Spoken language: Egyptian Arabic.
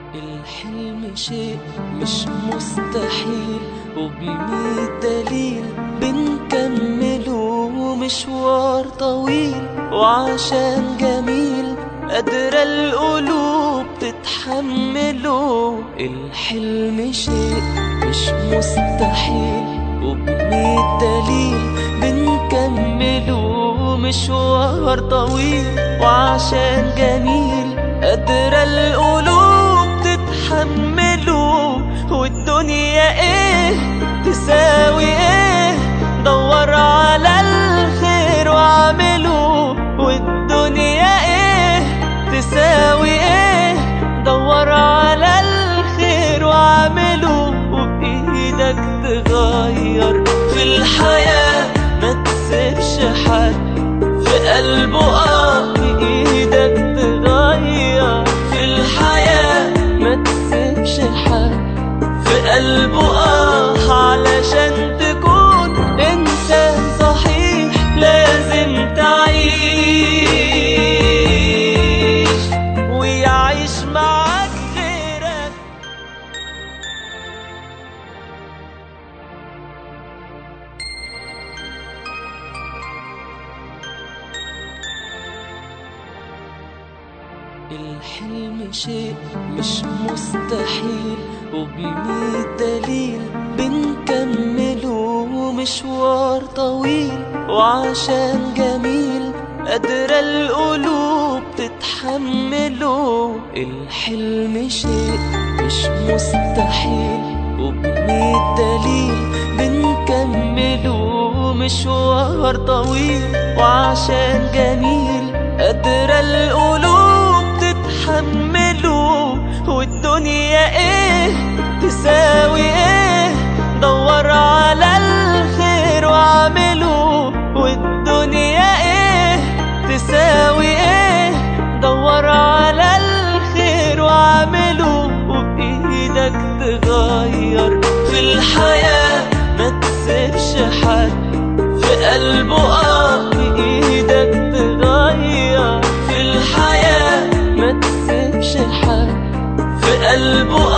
الحلم شيء مش مستحيل وبمية دليل بنكمله مشوار طويل وعشان جميل قادرة القلوب تتحمله الحلم شيء مش مستحيل وبمية دليل بنكمله مشوار طويل وعشان جميل قادرة القلوب تتحمله والدنيا ايه تساوي ايه دور على الخير واعمله والدنيا ايه تساوي ايه دور على الخير واعمله وبايدك تغير في الحياة ما تسيبش حد في قلبه اه بإيدك تغير في الحياة ما تسيبش حد في قلبه اه علشان تكون إنسان صحيح لازم تعيش ويعيش معاك غيرك الحلم شيء مش مستحيل وبمية دليل بنكمله مشوار طويل وعشان جميل قادرة القلوب تتحمله الحلم شيء مش مستحيل وبمية دليل بنكمله مشوار طويل وعشان جميل قادرة القلوب تتحمله والدنيا ايه تساوي ايه دور على الخير واعمله والدنيا ايه تساوي ايه دور على الخير واعمله وبايدك تغير في الحياة ما تسيبش حد في قلبه اه بإيدك تغير في الحياة ما تسيبش حد في قلبه